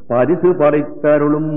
பரிசு படைத்தருளும்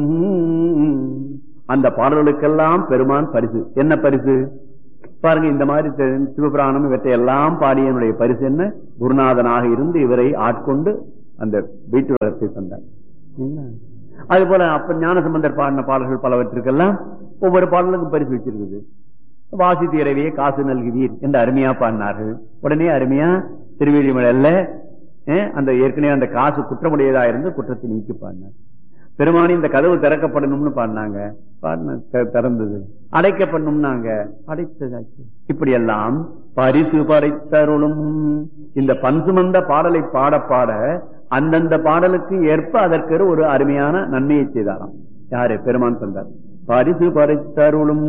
அந்த பாடல்களுக்கெல்லாம் பெருமான் பரிசு என்ன பரிசு பாருங்க இந்த மாதிரி தெ- சிவபுராணம் இவற்றை எல்லாம் பாடிய என்னுடைய பரிசு என்ன குருநாதனாக இருந்து இவரை ஆட்கொண்டு அந்த வீட்டுலகத்தை தந்தார் சரிங்களா? அது போல அப்ப ஞானசம்பந்தர் பாடின பாடல்கள் பலவற்றுக்கெல்லாம் ஒவ்வொரு பாடலுக்கும் பரிசு வச்சிருக்குது வாசி தீரவியே காசு நல்குவீர் என்று அருமையா பாடினார்கள் உடனே அருமையா திருவேலிமலையில அந்த ஏற்கனவே அந்த காசு குற்றமுடையதா இருந்து குற்றத்தை நீக்கி பாடினார் பெருமானி இந்த கதவு திறக்கப்படணும்னு பாடினாங்க பாடின த- திறந்தது அடைக்கப்படணும்னாங்க அடைத்ததாச்சு இப்படி எல்லாம் பரிசு படைத்தருளும் இந்த பன்சுமந்த பாடலை பாட பாட அந்தந்த பாடலுக்கு ஏற்ப அதற்கு ஒரு அருமையான நன்மையை செய்தாராம் யாரு பெருமான் தந்தார் பரிசு படைத்தருளும்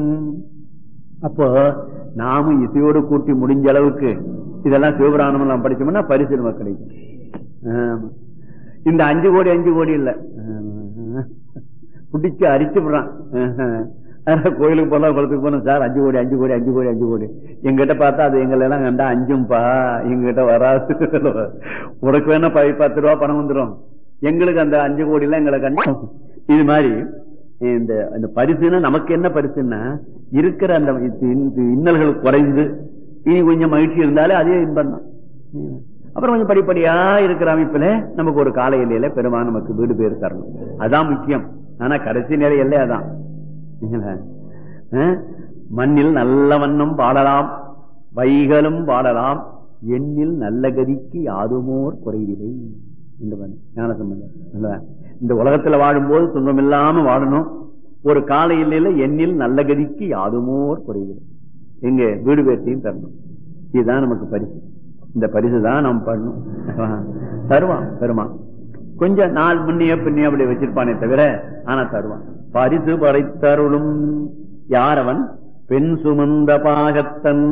அப்போ நாமும் இசையோடு கூட்டி முடிஞ்ச அளவுக்கு இதெல்லாம் சிவபுராணம் எல்லாம் படிச்சோம்னா பரிசு நமக்கு கிடைக்கும் ஆமா. இந்த அஞ்சு கோடி அஞ்சு கோடி இல்ல ஆமா. பிடிச்சு அரிச்சு விடுறான் ஆஹா. கோயிலுக்கு போனா குளத்துக்கு போனோம் சார் அஞ்சு கோடி அஞ்சு கோடி அஞ்சு கோடி அஞ்சு கோடி எங்கிட்ட பார்த்தா அது எங்களை எல்லாம் கண்டா அஞ்சும்பா எங்கிட்ட வராது உனக்கு வேணா ப- பத்து ரூபா பணம் வந்துடும் எங்களுக்கு அந்த அஞ்சு கோடி எல்லாம் எங்களை கண்டா இது மாதிரி இந்த அந்த பரிசுன்னா நமக்கு என்ன பரிசுன்னா இருக்கிற அந்த இந்த இன்னல்கள் குறைந்து இனி கொஞ்சம் மகிழ்ச்சி இருந்தாலே அதே இன்பம் தான் அப்புறம் கொஞ்சம் படிப்படியா இருக்கிற அமைப்புல நமக்கு ஒரு கால எல்லையில பெருமா நமக்கு வீடு பேர் தரணும் அதான் முக்கியம் ஆனா கடைசி நிலை எல்லை அதான் சரிங்களா? அஹ்? மண்ணில் நல்ல வண்ணம் பாடலாம் வைகளும் பாடலாம் எண்ணில் நல்ல கதிக்கு யாதுமோர் குறைவில்லை இந்த மாதிரி ஞானசம்பந்தம் அல்லவா? இந்த உலகத்துல வாழும்போது துன்பம் இல்லாம வாழணும் ஒரு கால எல்லையில எண்ணில் நல்ல கதிக்கு யாதுமோர் குறைவில்லை எங்க வீடு பேர்த்தையும் தரணும் இதுதான் நமக்கு பரிசு இந்த பரிசு தான் நாம் பண்ணணும் தருவான் பெருமான் கொஞ்சம் நாள் முன்னிய பின்னிய அப்படி வச்சிருப்பானே தவிர ஆனா தருவான் பரிசு படைத்தருளும் யார் அவன் பெண் சுமந்த பாகத்தன்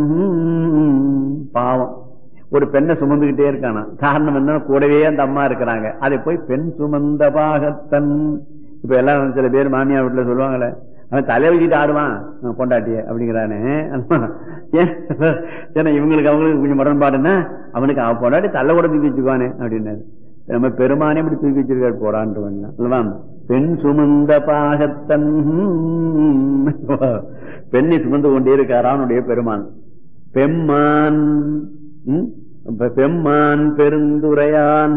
பாவம் ஒரு பெண்ணை சுமந்துகிட்டே இருக்கானா காரணம் என்ன கூடவே அந்த அம்மா இருக்கிறாங்க அதை போய் பெண் சுமந்த பாகத்தன் இப்ப எல்லாம் சில பேர் மாமியார் வீட்டுல சொல்லுவாங்களே அவன் தலை வச்சுட்டு ஆடுவான் அஹ் பொண்டாட்டிய அப்படிங்கிறானே ஏன் ஏன்னா இவங்களுக்கு அவங்களுக்கு கொஞ்சம் முரண்பாடுன்னா அவனுக்கு அவன் பொண்டாட்டி தள்ள கூட தூக்கி வச்சுக்குவானே அப்படின்னாரு நம்ம பெருமானே இப்படி தூக்கி வச்சிருக்காரு போடான்ட்டு வேணா. அல்லவா பெண் சுமந்த பாகத்தன் பெண்ணை சுமந்து கொண்டே இருக்காரா அவனுடைய பெருமான் பெம்மான் ம்? பெ- பெம்மான் பெருந்துரையான்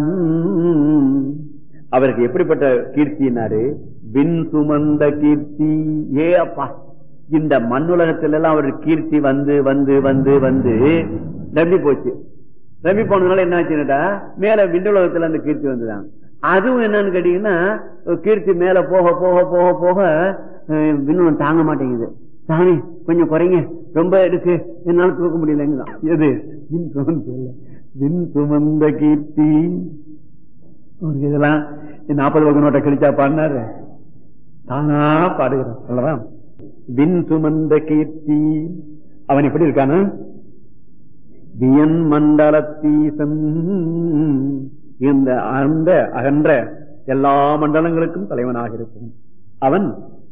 அவருக்கு எப்படிப்பட்ட கீர்த்தினாரு விண் சுமந்த கீர்த்தி ஏ அப்பா இந்த மண்ணுலகத்துல எல்லாம் அவருக்கு கீர்த்தி வந்து வந்து வந்து வந்து நம்பி போச்சு ரவி போனதுனால என்ன ஆச்சுன்னுட்டா மேல விண்ணுலகத்துல அந்த கீர்த்தி வந்துதான் அதுவும் என்னன்னு கேட்டீங்கன்னா கீர்த்தி மேல போக போக போக போக அஹ், விண்ணுலகம் தாங்க மாட்டேங்குது சாமி கொஞ்சம் குறைங்க ரொம்ப இருக்கு என்னால தூக்க முடியலங்குதான் எது விண் சுமந்த விண் சுமந்த கீர்த்தி அவருக்கு இதெல்லாம் நாற்பது பக்கம் நோட்டை கிழிச்சா பாடினாரு தானா பாடுகிறார் அல்லவா விண் சுமந்த கீர்த்தி அவன் எப்படி இருக்கானா வியன் மண்டலத்தீசன் இந்த அந்த அகன்ற எல்லா மண்டலங்களுக்கும் தலைவனாக இருக்கும் அவன்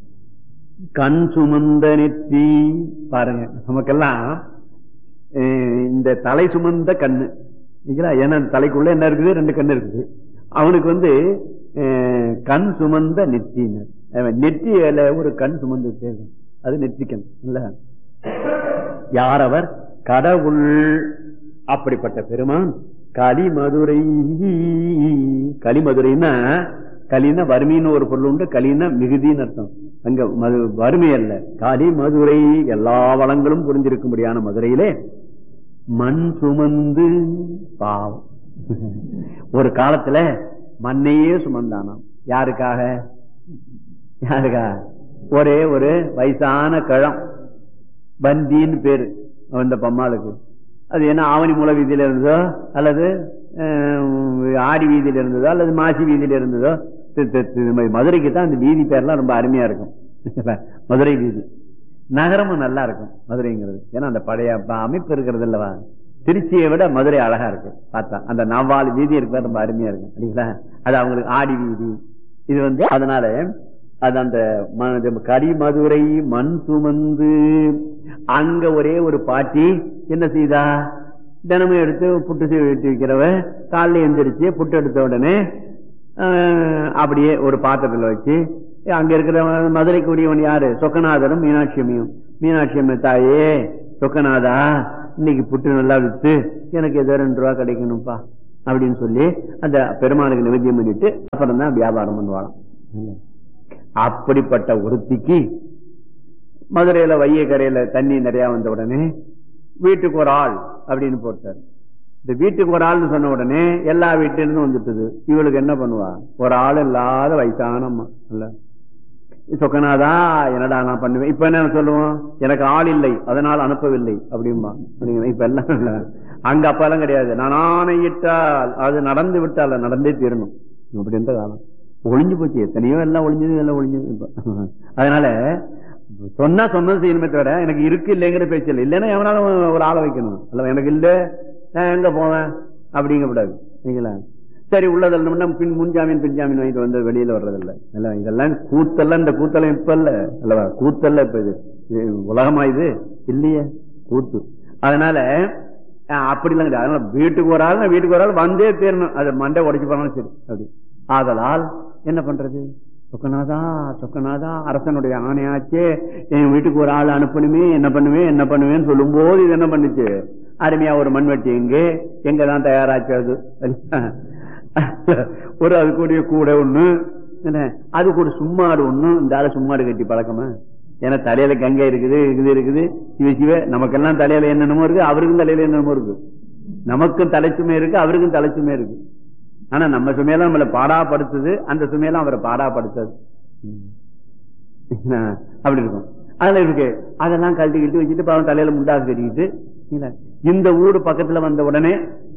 கண் சுமந்த நெற்றி பாருங்க நமக்கெல்லாம் அஹ், இந்த தலை சுமந்த கண்ணு சரிங்களா? ஏன்னா தலைக்குள்ள என்ன இருக்குது ரெண்டு கண்ணு இருக்குது அவனுக்கு வந்து அஹ், கண் சுமந்த நெற்றினர் அவன் நெற்றியில ஒரு கண் சுமந்து இருக்கும். அது நெற்றிக்கண் இல்ல யார் அவர் கடவுள் அப்படிப்பட்ட பெருமான் கலிமதுரை கலிமதுரைன்னா கலின்னா வறுமைன்னு ஒரு பொருள் உண்டு கலின்னா மிகுதின்னு அர்த்தம் அங்க மது வறுமை அல்ல காலி மதுரை எல்லா வளங்களும் புரிஞ்சிருக்கும்படியான மதுரையிலே மண் சுமந்து பாவம் ஒரு காலத்துல மண்ணையே சுமந்தானாம் யாருக்காக யாருக்கா ஒரே ஒரு வயசான கிழம் பந்தின்னு பேரு அந்த பம்மாளுக்கு அது என்ன ஆவணி மூல வீதியில இருந்ததோ அல்லது அஹ், ஆடி வீதியில இருந்ததோ அல்லது மாசி வீதியில இருந்ததோ தி- தி- தி- மதுரைக்கு தான் அந்த வீதி பேர்லாம் ரொம்ப அருமையா இருக்கும் மதுரை வீதி நகரமும் நல்லா இருக்கும் மதுரைங்கிறது ஏன்னா அந்த பழைய ப- அமைப்பு இருக்கிறது இல்லவா திருச்சியை விட மதுரை அழகா இருக்கு பார்த்தா அந்த நவ்வாறு வீதி இருக்கிறது ரொம்ப அருமையா இருக்கும் இல்லைங்களா அது அவங்களுக்கு ஆடி வீதி இது வந்து அதனால அது அந்த ம- கரிமதுரை மண் சுமந்து அங்க ஒரே ஒரு பாட்டி என்ன செய்தா தினமும் எடுத்து புட்டு செய்து வைக்கிறவ காலைல எந்திரிச்சு புட்டு எடுத்த உடனே அஹ், அப்படியே ஒரு பாத்திரத்துல வச்சு அங்க இருக்கிற மதுரைக்கு உரியவன் யாரு சொக்கநாதரும் மீனாட்சி அம்மையும் மீனாட்சி அம்மை தாயே சொக்கநாதா இன்னைக்கு புட்டு நல்லா வித்து எனக்கு ஏதோ ரெண்டு ரூபா கிடைக்கணும்ப்பா அப்படின்னு சொல்லி அந்த பெருமாளுக்கு நிவேத்தியம் பண்ணிட்டு அப்புறம் தான் வியாபாரம் பண்ணுவாளாம் அப்படிப்பட்ட ஒருத்திக்கு மதுரையில வைய கரையில தண்ணி நிறைய வந்த உடனே வீட்டுக்கு ஒரு ஆள் அப்படின்னு போட்டார் இந்த வீட்டுக்கு ஒரு ஆள்னு சொன்ன உடனே எல்லா வீட்டுல இருந்து வந்துட்டுது இவளுக்கு என்ன பண்ணுவா ஒரு ஆள் இல்லாத வயசான அம்மா இல்ல சொக்கனாதா என்னடா நான் பண்ணுவேன் இப்ப என்ன சொல்லுவோம் எனக்கு ஆள் இல்லை அதனால் அனுப்பவில்லை அப்படிம்பா அப்படிங்கிற இப்ப எல்லாம் இல்ல. அங்க அப்ப எல்லாம் கிடையாது நான் ஆணையிட்டால் அது நடந்து விட்டால் அது நடந்தே தீரணும் அப்படின்ற காலம் ஒளிஞ்சு போச்சு எத்தனையோ எல்லாம் ஒளிஞ்சது எல்லாம் ஒளிஞ்சது இப்ப அதனால சொன்னா சொன்னது செய்யணுமே தவிர எனக்கு இருக்கு இல்லைங்கிற பேச்சு இல்லை இல்லைன்னா எவனாலும் ஒரு ஆளை வைக்கணும் அல்ல எனக்கு இல்ல நான் எங்க போவேன் அப்படிங்க கூடாது சரிங்களா சரி உள்ளதெல்லாம் பின் முன்ஜாமீன் பின்ஜாமீன் வாங்கிட்டு வந்து வெளியில வர்றதில்ல இல்ல இதெல்லாம் கூத்தெல்லாம் இந்த கூத்தெல்லாம் இப்ப இல்ல அல்லவா கூத்தல்ல இப்ப இது இது உலகமா இது இல்லையே கூத்து அதனால அஹ், அப்படிலாம் கிடையாது அதனால வீட்டுக்கு ஒரு ஆள் வீட்டுக்கு ஒரு ஆள் வந்தே தீரணும் அது மண்டை உடைச்சு போனாலும் சரி அப்படி ஆதலால் என்ன பண்றது சொக்கநாதா சொக்கநாதா அரசனுடைய ஆணையாச்சே என் வீட்டுக்கு ஒரு ஆள் அனுப்பணுமே என்ன பண்ணுவேன் என்ன பண்ணுவேன்னு சொல்லும் போது இது என்ன பண்ணுச்சு அருமையா ஒரு மண்வெட்டி எங்கே எங்கதான் தயாராச்சு அது ஒரு அது கூடிய கூட ஒண்ணு என்ன அது கூட சும்மாடு ஒண்ணு இந்த ஆளு சும்மாடு கட்டி பழக்கமா ஏன்னா தலையில கங்கை இருக்குது இது இருக்குது சிவ சிவ நமக்கெல்லாம் தலையில என்னென்னமோ இருக்கு அவருக்கும் தலையில என்னென்னமோ இருக்கு நமக்கும் தலைச்சுமை இருக்கு அவருக்கும் தலைச்சுமை இருக்கு ஆனா நம்ம சுமையெல்லாம் நம்மள பாடாப்படுத்துது அந்த சுமையெல்லாம் அவரை பாடாப்படுத்தது என்ன, அப்படி இருக்கும் அதுல இருக்கு அதெல்லாம் கழட்டி கிட்டு வச்சுட்டு பாவம் தலையில முண்டாசு கட்டிக்கிட்டு இல்ல, இந்த ஊரு பக்கத்துல வந்த உடனே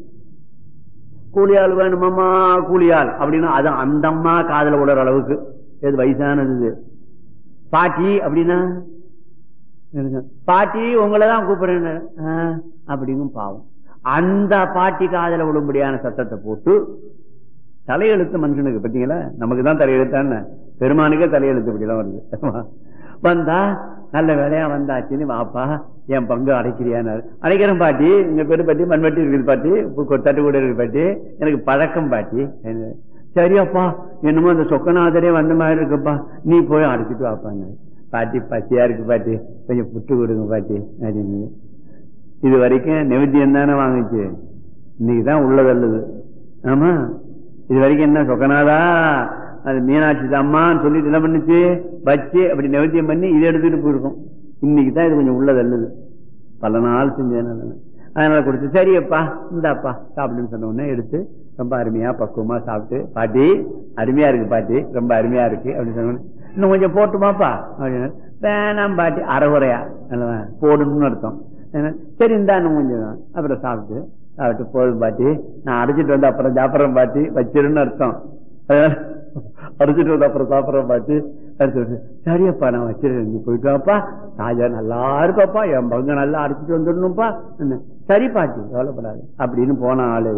கூலியாள் வேணுமாமா கூலியாள் அப்படின்னா அது அந்த அம்மா காதல விடுற அளவுக்கு இது வயசானது இது. பாட்டி அப்படின்னா இருங்க. பாட்டி உங்களை தான் கூப்பிடுறேன் அப்படிங்கும் பாவம் அந்த பாட்டி காதல விடும்படியான சத்தத்தை போட்டு தலையெழுத்து மனுஷனுக்கு பார்த்தீங்களா நமக்கு தான் தலையெழுத்தான்னு பெருமானுக்கே தலையெழுத்து இப்படிலாம் வருது வந்தா நல்ல வேலையா வந்தாச்சுன்னு வாப்பா என் பங்கு அடைக்கிறியானாரு அடைக்கிறேன் பாட்டி இங்க பெரு பாட்டி மண்வெட்டி இருக்குது பாட்டி உப்பு தட்டு கூட இருக்கு பாட்டி எனக்கு பழக்கம் பாட்டி சரியாப்பா என்னமோ அந்த சொக்கநாதரே வந்த மாதிரி இருக்குப்பா நீ போய் அடைச்சிட்டு வாப்பாங்க பாட்டி பசியா இருக்கு பாட்டி கொஞ்சம் புட்டு கொடுங்க பாட்டி அப்படின்னு இது வரைக்கும் நெவித்தியம் தானே வாங்குச்சு இன்னைக்கு தான் உள்ளதல்லுது ஆமா இது வரைக்கும் என்ன சொக்கனாதா அது மீனாட்சி அம்மான்னு சொல்லிட்டு என்ன பண்ணுச்சு வச்சு அப்படி நெவத்தியம் பண்ணி இதை எடுத்துட்டு போயிருக்கோம் இன்னைக்கு தான் இது கொஞ்சம் உள்ளதல்லுது பல நாள் செஞ்சதுனால அதனால கொடுத்து சரியப்பா இந்தாப்பா சாப்பிடுன்னு சொன்ன உடனே எடுத்து ரொம்ப அருமையா பக்குவமா சாப்பிட்டு பாட்டி அருமையா இருக்கு பாட்டி ரொம்ப அருமையா இருக்கு அப்படின்னு சொன்ன உடனே, இன்னும் கொஞ்சம் போட்டுமாப்பா அப்படின்னு வேணாம் பாட்டி அரைகுறையா நல்லவா போடணும்னு அர்த்தம் என்ன, சரி இந்தா இன்னும் கொஞ்சம் அப்புறம் சாப்பிட்டு சாப்பிட்டு போதும் பாட்டி நான் அரைச்சிட்டு வந்து அப்புறம் சாப்பிட்றேன் பாட்டி வச்சிருன்னு அர்த்தம் அதனால அரைச்சிட்டு வந்து அப்புறம் சாப்பிட்றேன் பாட்டி அடுத்து சரியப்பா நான் வச்சிருக்கேன் நீ போயிட்டு வாப்பா ராஜா நல்லா இருப்பாப்பா என் பங்கு நல்லா அரைச்சிட்டு வந்துடணும்ப்பா என்ன, சரி பாட்டி கவலைப்படாது அப்படின்னு போன ஆளு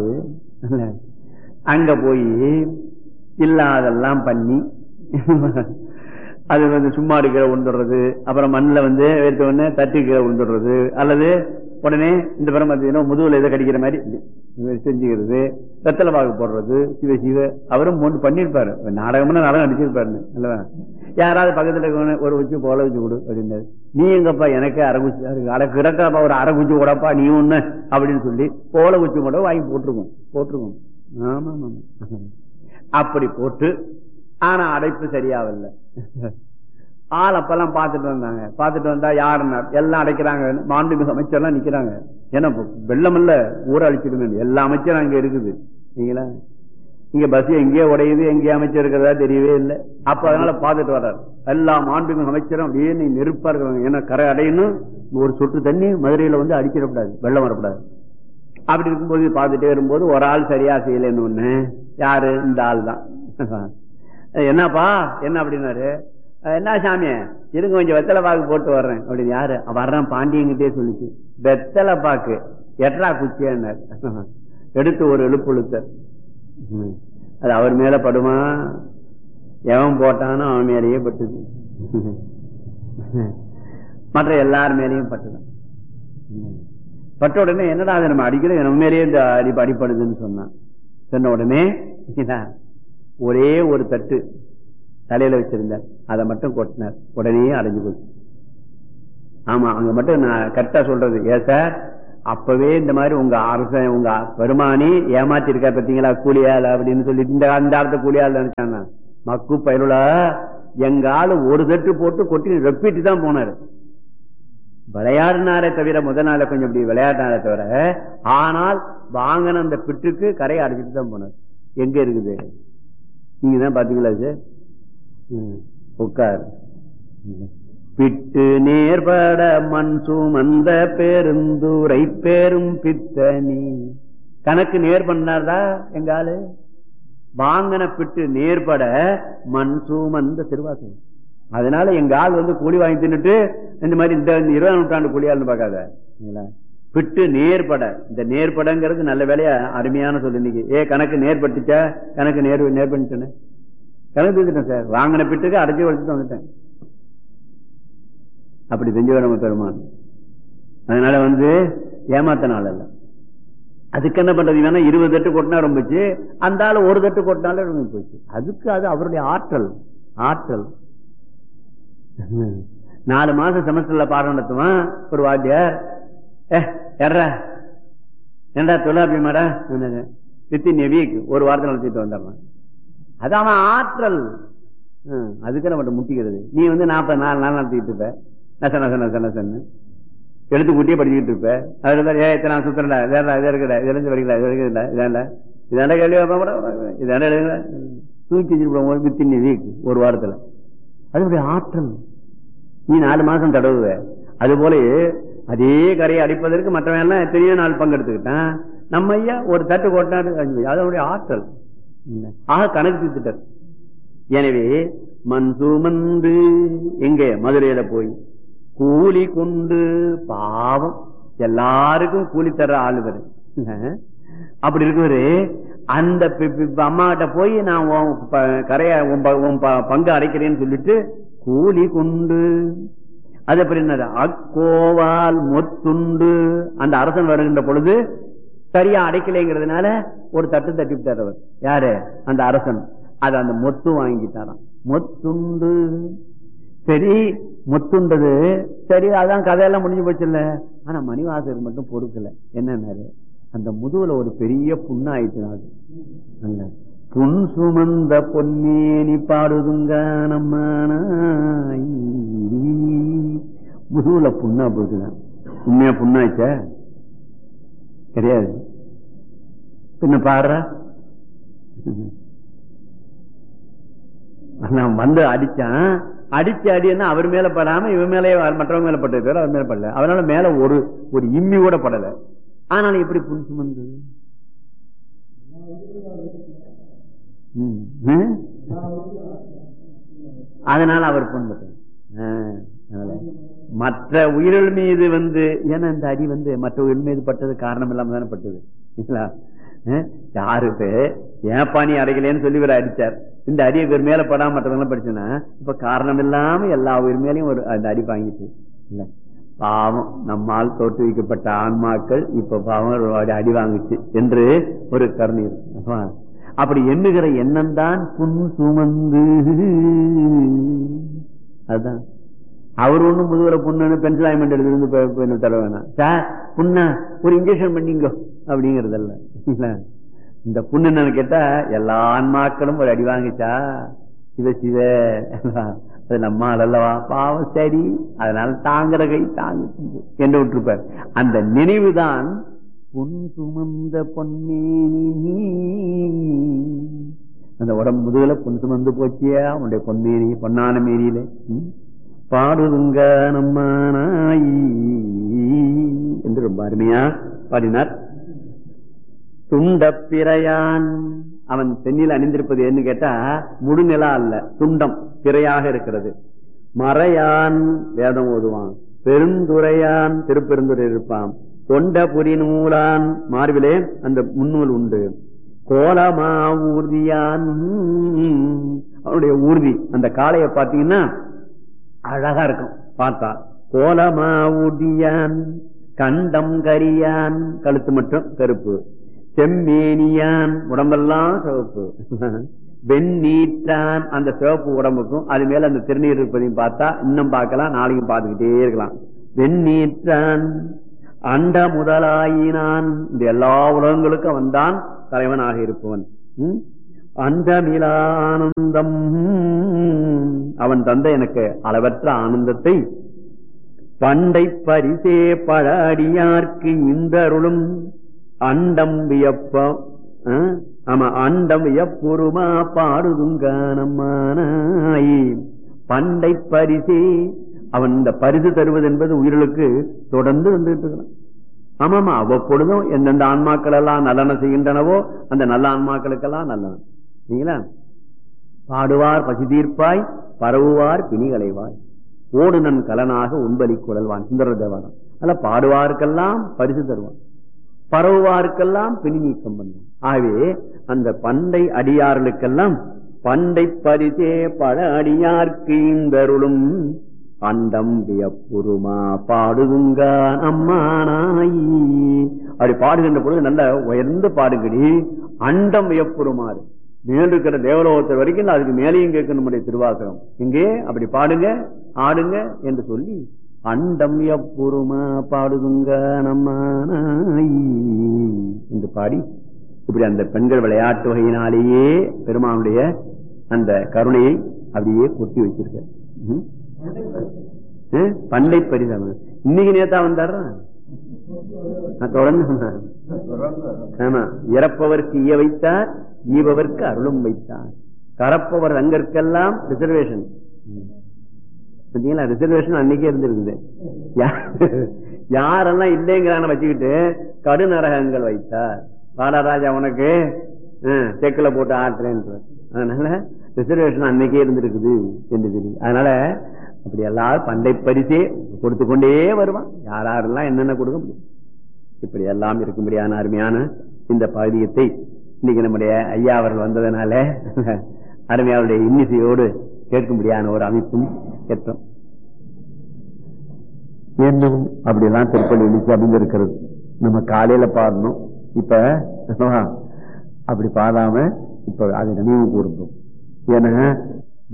அங்க போய் இல்லாதெல்லாம் பண்ணி அது வந்து சும்மா எடுக்கிற உண்டுறது அப்புறம் மண்ணில் வந்து எடுத்த உடனே தட்டி கீழே உண்டுறது அல்லது உடனே இந்த பிறம் பார்த்தீங்கன்னா முதுகுல எதை கடிக்கிற மாதிரி இது செஞ்சுக்கிறது வெத்தலை பாகு போடுறது சிவ சிவ அவரும் ஒன்று பண்ணியிருப்பாரு நாடகம்னா நாடகம் அடிச்சிருப்பாரு அல்லவா யாராவது பக்கத்துல இருக்கவன ஒரு உச்சி போல வச்சு கொடு அப்படின்னாரு நீ எங்கப்பா எனக்கு அரைக்குச்சி அரை கிடக்காப்பா ஒரு அரைக்குச்சி கூடப்பா நீ ஒண்ணு அப்படின்னு சொல்லி போல குச்சி கூட வாங்கி போட்டிருக்கோம் போட்டிருக்கோம் ஆமா ஆமா அப்படி போட்டு ஆனா அடைப்பு சரியாவில்லை ஆள் அப்பெல்லாம் பார்த்துட்டு வந்தாங்க பார்த்துட்டு வந்தா யாருன்னா எல்லாம் அடைக்கிறாங்க மாண்புமிகு அமைச்சர்லாம் நிக்கிறாங்க ஏன்னா இப்ப வெள்ளம் இல்ல ஊரை அழிச்சிடுங்க எல்லா அமைச்சரும் அங்க இருக்குது நீங்களா இங்க பஸ் எங்கேயோ உடையுது எங்கேயோ அமைச்சர் இருக்கிறதா தெரியவே இல்லை அப்ப அதனால பார்த்துட்டு வர்றாரு எல்லா மாண்புமிகு அமைச்சரும் அப்படியே நீ நெருப்பா இருக்கிறாங்க ஏன்னா கரை அடையணும் ஒரு சொட்டு தண்ணி மதுரையில வந்து அடிச்சிடக்கூடாது வெள்ளம் வரக்கூடாது அப்படி இருக்கும்போது பார்த்துட்டே வரும்போது ஒரு ஆள் சரியா செய்யலன்னு ஒண்ணு யாரு இந்த ஆள் தான் என்னப்பா என்ன அப்படின்னாரு அஹ் என்ன சாமி இருங்க கொஞ்சம் வெத்தலை பாக்கு போட்டு வர்றேன் அப்படின்னு யாரு வர்றேன் பாண்டியங்கிட்டே சொல்லிச்சு வெத்தலை பாக்கு எட்ரா குச்சியானார் எடுத்து ஒரு எழுப்பு இழுத்த ம். அது அவர் மேல படுமா எவன் போட்டானோ அவன் மேலேயே பட்டுது மற்ற எல்லார் மேலேயும் பட்டுதான் ம். பட்ட உடனே என்னடா அதை நம்ம அடிக்கிறோம் நம்ம மேலேயே இந்த அடி அடிப்படுதுன்னு சொன்னான் சொன்ன உடனே என்ன, ஒரே ஒரு தட்டு தலையில வச்சிருந்தார் அதை மட்டும் கொட்டினார் உடனே அடைஞ்சு போச்சு ஆமா அங்க மட்டும் நான் கரெக்டா சொல்றது ஏ சார் அப்பவே இந்த மாதிரி உங்க அரசன் உங்க பெருமானி ஏமாத்தி இருக்கா பாத்தீங்களா கூலியால் அப்படின்னு சொல்லிட்டு இந்த அந்த காலத்து கூலியால் நினைச்சாங்க மக்கு பயிலுலா எங்க ஆளு ஒரு தட்டு போட்டு கொட்டி ரெப்பிட்டு தான் போனாரு விளையாடினாரே தவிர முத நாள கொஞ்சம் இப்படி விளையாடினாரே தவிர ஆனால் வாங்கின அந்த பிட்டுக்கு கரையை அடைச்சிட்டு தான் போனார் எங்க இருக்குது நீங்க தான் பாத்தீங்களா சார் உட்கார் பிட்டு நேர்பட மண் சுமந்த பெருந்துரை பேரும் பித்தனி கணக்கு நேர் பண்ணார்தா எங்க ஆளு வாங்கின பிட்டு நேர்பட மண் சுமந்த திருவாசகம் அதனால எங்க ஆள் வந்து கூலி வாங்கி தின்னுட்டு இந்த மாதிரி இந்த இருபதாம் நூற்றாண்டு கூலியாள்னு பார்க்காத பிட்டு நேர்பட இந்த நேர்படங்கிறது நல்ல வேலையா அருமையான சொல்லு இன்னைக்கு ஏ கணக்கு நேர்பட்டுச்சா கணக்கு நேர் நேர் பண்ணிட்டேன்னு கணக்கு தீர்த்துட்டேன் சார் வாங்கின பிட்டுக்கு அடைச்சி வச்சுட்டு வந்துட்டேன் அப்படி செஞ்சவர் நம்ம பெருமான் அதனால வந்து ஏமாத்த நாள் அல்ல அதுக்கு என்ன பண்றது வேணா இருபது தட்டு கொட்டினா ரொம்பச்சு அந்த ஆளு ஒரு தட்டு கொட்டினாலும் ரொம்ப போச்சு அதுக்கு அது அவருடைய ஆற்றல் ஆற்றல் நாலு மாசம் செமஸ்டர்ல பாடம் நடத்துவான் ஒரு வாத்தியார் ஏறா ஏண்டா தொழிலாபி மாடா வித்தின் வீக் ஒரு வாரத்தை நடத்திட்டு வந்துடுறான் அது அவன் ஆற்றல் அதுக்கு நம்ம முட்டிக்கிறது நீ வந்து நாற்பது நாலு நாள் நடத்திட்டு இருப்ப நச நச நச நசன்னு எழுத்து கூட்டியே படிச்சுக்கிட்டு இருப்ப அதுல ஏ இத்தனை சுத்தரண்டா இதா இது இருக்குடா இது இருந்து படிக்கல இது இருக்குதுடா இதாண்டா இதாண்டா கேள்வி இதாண்டா எழுதுல தூக்கி வச்சிருப்போம் வித்தின் வீக் ஒரு வாரத்துல அதனுடைய ஆற்றல் நீ நாலு மாசம் தடவுவ அது போல அதே கரையை அடிப்பதற்கு மற்றவன் எல்லாம் எத்தனையோ நாள் பங்கெடுத்துக்கிட்டான் நம்ம ஐயா ஒரு தட்டு கொட்டாடு அதனுடைய ஆற்றல் ஆக கணக்கு தீர்த்துட்டார் எனவே மண் சுமந்து எங்க மதுரையில போய் கூலி கொண்டு பாவம் எல்லாருக்கும் கூலி தர்ற ஆளுவர் அப்படி இருக்குவரு அந்த அம்மா கிட்ட போய் நான் கரைய பங்கு அடைக்கிறேன்னு சொல்லிட்டு கூலி கொண்டு அது அப்படி என்னது அக்கோவால் மொத்துண்டு அந்த அரசன் வருகின்ற பொழுது சரியா அடைக்கலைங்கிறதுனால ஒரு தட்டு தட்டி விட்டார் யாரு அந்த அரசன் அது அந்த மொத்து வாங்கிட்டாராம் மொத்துண்டு சரி மொத்துண்டது சரி அதான் கதையெல்லாம் முடிஞ்சு போச்சு இல்ல ஆனா மணிவாசகர் மட்டும் பொறுக்கல என்னன்னாரு அந்த முதுகுல ஒரு பெரிய புண்ணாயிட்டு அது புன் சுமந்த பொன்னேனி பாடுதுங்க நம்ம முதுகுல புண்ணா போச்சுதான் உண்மையா புண்ணாச்ச கிடையாது பின்ன பாடுற நான் வந்து அடிச்சான் அடிச்சு அடின்னா அவர் மேல படாம இவன் மேலே மற்றவங்க மேல பட்டது பேர் அவர் மேல படல அதனால மேல ஒரு ஒரு இம்மி கூட படல ஆனாலும் எப்படி புன் சுமந்து அதனால அவர் புண்பட்டு மற்ற உயிர்கள் மீது வந்து ஏன்னா இந்த அடி வந்து மற்ற உயிர் மீது பட்டது காரணம் இல்லாம தானே பட்டது யாருக்கு ஏப்பா நீ அடைக்கலன்னு சொல்லி இவர் அடிச்சார் இந்த அடி இவர் மேல படாம மற்றவங்க படிச்சுன்னா இப்ப காரணம் இல்லாம எல்லா உயிர் மேலையும் ஒரு அந்த அடி வாங்கிட்டு இல்ல பாவம் நம்மால் தோற்றுவிக்கப்பட்ட ஆன்மாக்கள் இப்ப பாவம் அடி வாங்குச்சு என்று ஒரு கருணை இருக்கு அப்படி எண்ணுகிற எண்ணம் தான் புன் சுமந்து அதுதான் அவர் ஒண்ணும் முதுகுல புண்ணு பென்சில் ஆயிமெண்ட் எழுதிருந்து தர வேணாம் சார் புண்ணா ஒரு இன்ஜெக்ஷன் பண்ணிங்கோ அப்படிங்கறதல்ல இந்த புண்ணு என்னன்னு கேட்டா எல்லா ஆன்மாக்களும் ஒரு அடி வாங்கிச்சா சிவ சிவ அது நம்மால் அல்லவா பாவம் சரி அதனால தாங்குற கை தாங்கு என்று விட்டுருப்பார் அந்த நினைவுதான் பொன் சுமந்த பொன்னேனி அந்த உடம்பு முதுகுல பொன் சுமந்து போச்சியா அவனுடைய பொன்னேனி பொன்னான மேரியில பாடுதுங்க நம்மானாய் என்று ரொம்ப அருமையா பாடினார் துண்டப்பிரையான் அவன் தென்னில் அணிந்திருப்பது என்ன கேட்டா முழுநிலா அல்ல துண்டம் பிறையாக இருக்கிறது மறையான் வேதம் ஓதுவான் பெருந்துரையான் திருப்பெருந்துரை இருப்பான் தொண்டபுரி நூலான் மார்பிலே அந்த முன்னூல் உண்டு கோலமா ஊர்தியான் அவனுடைய ஊர்தி அந்த காளைய பாத்தீங்கன்னா அழகா இருக்கும் பார்த்தா கோலமா ஊர்தியான் கண்டம் கரியான் கழுத்து மட்டும் கருப்பு செம்மேனியான் உடம்பெல்லாம் சிவப்பு வெண்ணீற்றான் அந்த சிவப்பு உடம்புக்கும் அது மேல அந்த திருநீர் இருப்பதையும் பார்த்தா இன்னும் பார்க்கலாம் நாளைக்கும் பார்த்துக்கிட்டே இருக்கலாம் வெண்ணீற்றான் அண்ட முதலாயினான் இந்த எல்லா உலகங்களுக்கும் அவன் தான் தலைவனாக இருப்பவன் ம்? அண்டமிலா ஆனந்தம் அவன் தந்த எனக்கு அளவற்ற ஆனந்தத்தை பண்டை பரிசே பழ அடியார்க்கு இந்த அருளும் அண்டம் வியப்ப ஆ? ஆமா அண்டம் வியப்புருமா பாடுதுங்கானம்மானாய் பண்டை பரிசே அவன் இந்த பரிசு தருவது என்பது உயிர்களுக்கு தொடர்ந்து வந்துட்டு இருக்கிறான் ஆமாமா அவ்வப்பொழுதும் எந்தெந்த ஆன்மாக்கள் எல்லாம் நல்லன செய்கின்றனவோ அந்த நல்ல ஆன்மாக்களுக்கெல்லாம் நல்லன சரிங்களா பாடுவார் பசி தீர்ப்பாய் பரவுவார் பிணிகளைவாய் ஓடுனன் கலனாக உண்பலி குழல்வான் சுந்தர தேவாரம் அல்ல பாடுவாருக்கெல்லாம் பரிசு தருவான் பரவுவாருக்கெல்லாம் பிணி நீக்கம் பண்ணுவான் ஆகவே அந்த பண்டை அடியார்களுக்கெல்லாம் பண்டை பரிசே பழ அடியார்க்கு இந்தருளும் அண்டம் வியப்புருமா பாடுதுங்கான் அம்மானாயி அப்படி பாடுகின்ற பொழுது நல்ல உயர்ந்து பாடுங்கடி அண்டம் வியப்புருமாறு மேல் இருக்கிற தேவலோகத்தை வரைக்கும் அதுக்கு மேலேயும் கேட்க நம்முடைய திருவாசகம் இங்கே அப்படி பாடுங்க ஆடுங்க என்று சொல்லி அண்டம் எப்புறமா பாடுதுங்க நம்மானாய் என்று பாடி இப்படி அந்த பெண்கள் விளையாட்டு வகையினாலேயே பெருமானுடைய அந்த கருணையை அப்படியே கொட்டி வச்சிருக்க ம்? ஆ? பண்டை பரிதாபம் இன்னைக்கு நேத்தா வந்தாரா நான் தொடர்ந்து சொன்னேன் ஆமா இறப்பவர்க்கு ஈய வைத்தார் ஈபவர்க்கு அருளும் வைத்தார் கரப்பவர் அங்கற்கெல்லாம் ரிசர்வேஷன் பார்த்தீங்களா ரிசர்வேஷன் அன்னைக்கே இருந்திருக்குது யா- யாரெல்லாம் இல்லைங்கிறான வச்சுக்கிட்டு கடுநரகங்கள் வைத்தார் பாடராஜா உனக்கு செக்கில போட்டு ஆட்டுறேன்ற அதனால ரிசர்வேஷன் அன்னைக்கே இருந்திருக்குது என்று தெரியுது அதனால அப்படி எல்லாரும் பண்டை பரிசே கொடுத்து கொண்டே வருவான் யார் யாரெல்லாம் என்னென்ன கொடுக்க முடியும் இப்படி எல்லாம் இருக்கும்படியான அருமையான இந்த பகுதியத்தை இன்னைக்கு நம்முடைய ஐயா அவர்கள் வந்ததனால அருமையாவுடைய இன்னிசையோடு கேட்கும்படியான ஒரு அமைப்பும் ஏற்றம் என்னும் அப்படியெல்லாம் திருப்பள்ளி இன்னைக்கு அமைந்திருக்கிறது நம்ம காலையில பாடணும் இப்ப அப்படி பாடாம இப்ப அதை நினைவு கூர்ந்தோம் ஏன்னா